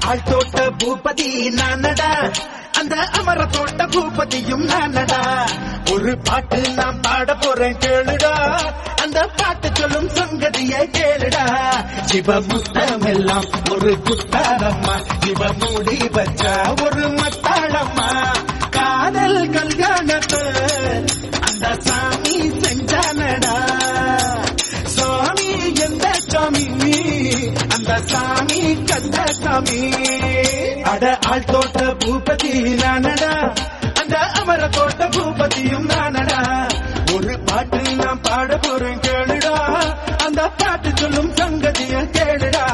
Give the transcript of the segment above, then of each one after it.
ஆள் தோட்ட பூபதி நானடா அந்த அமர தோட்ட பூபதியும் நானடா ஒரு பாட்டு நான் பாட போறேன் கேளுடா அந்த பாட்டு சொல்லும் சங்கதியை கேளுடா சிவமுத்தம் எல்லாம் ஒரு குத்தாரம்மா சிவ மூடி வச்சா ஒரு மத்தாளம்மா காதல் கல்யாணத்தை அந்த சாமி செஞ்சானடா சாமி எந்த சாமி அந்த சாமி கந்த சாமி அட ஆள் தோட்ட பூபதி நானடா அந்த அமர தோட்ட பூபதியும் நானடா ஒரு பாட்டு நான் பாட போறேன் கேளுடா அந்த பாட்டு சொல்லும் சங்கதிய கேளுடா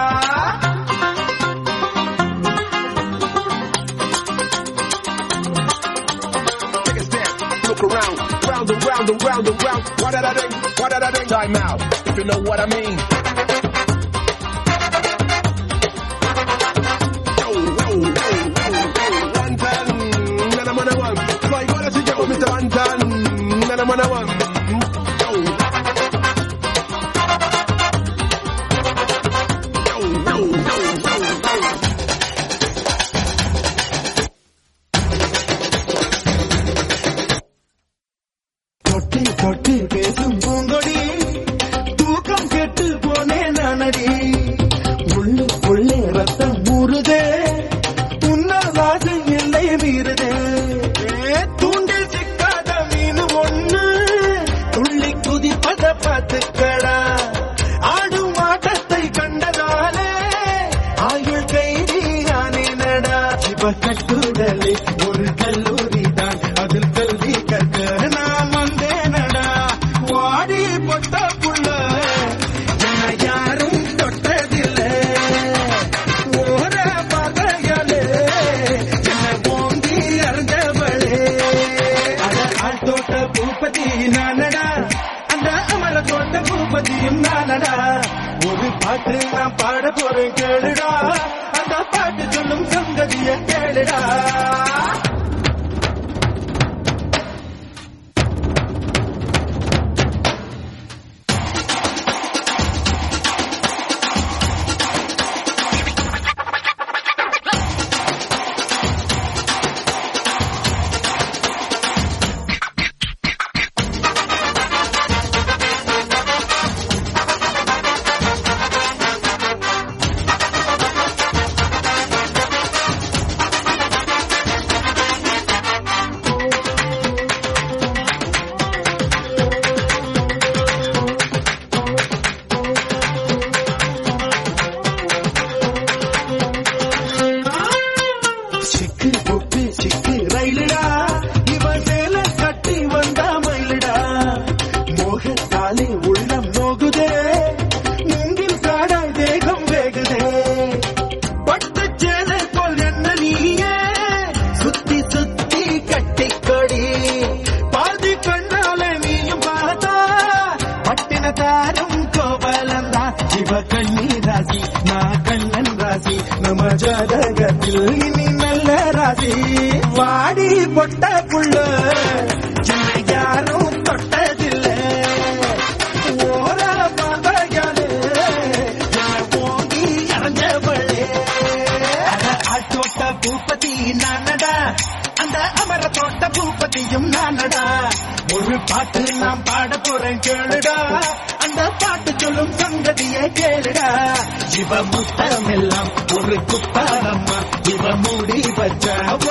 Take a step, look around, round and round and round and round. What did I do? What did I do? Time out, if you know what I mean. Yo, yo, yo, yo, yo, one time, none of man one. So I gotta see you, Mr. One time, none of man one. Yo. Yo, yo, yo, yo, yo. தொட்டு தொட்டு பேசும் பூங்கொடி தூக்கம் கெட்டு போனேன் நானடி உள்ளுக்குள்ளே ரத்தம் ஊறுதே உன்னால் ஆசை எல்லை மீறுதே ஏ, தூண்டில் சிக்காத மீன் ஒண்ணு துள்ளி குதிப்பத பார்த்துக்கடா ஆடும் ஆட்டத்தை கண்டதாலே ஆயுள் கைதி ஆனேனடா சிவ கட்டுடலே ஒரு கல்லூரி தான் அதில் கல்வி கற்க நான் வந்தேனடா வாடி பொட்ட புள்ள என்னை யாரும் தொட்டதில்லை ஓர பகையாலே என்னை ஓங்கி அறிஞ்சவளே அட ஆள் தோட்ட பூபதி நானடா அந்த அமர தோட்ட பூபதியும் நானடா ஒரு பாட்டு நான் பாட போறேன் கேளுடா அந்த பாட்டு சொல்லும் சங்கதிய கேளுடா சிக்கு பொட்டு சிக்கு ரயிலுடா இவன் சேல கட்டி வந்தா மயிலுடா மோகத்தாலே உள்ளம் நோகுதே மூங்கில் காடாய் தேகம் வேகுதே பட்டு சேலை போல் என்ன நீயே சுத்தி சுத்தி கட்டிக்கொடி பாதி கண்ணாலே நீயும் பார்த்தா பட்டின தாரும் கோபலந்தா இவ கண்ணி ராசி நான் கண்ணன் ராசி நம்ம ஜாதகத்தில் இனி நல்ல ராசி வாடி பொட்ட புள்ள என்னை யாரும் தொட்டதில்லை ஓர பகையாலே என்னை ஓங்கி அரைஞ்சவளே அட ஆட்டோட்ட பூபதி நானடா அந்த அமர தோட்ட பூபதியும் நானடா ஒரு பாட்டு நான் பாட போறேன் கேளுடா அந்த பாட்டு சொல்லும் சங்கதியை கேளுடா இவ முத்தம் எல்லாம் ஒரு குத்தாரம்மா இவ மூடி வச்ச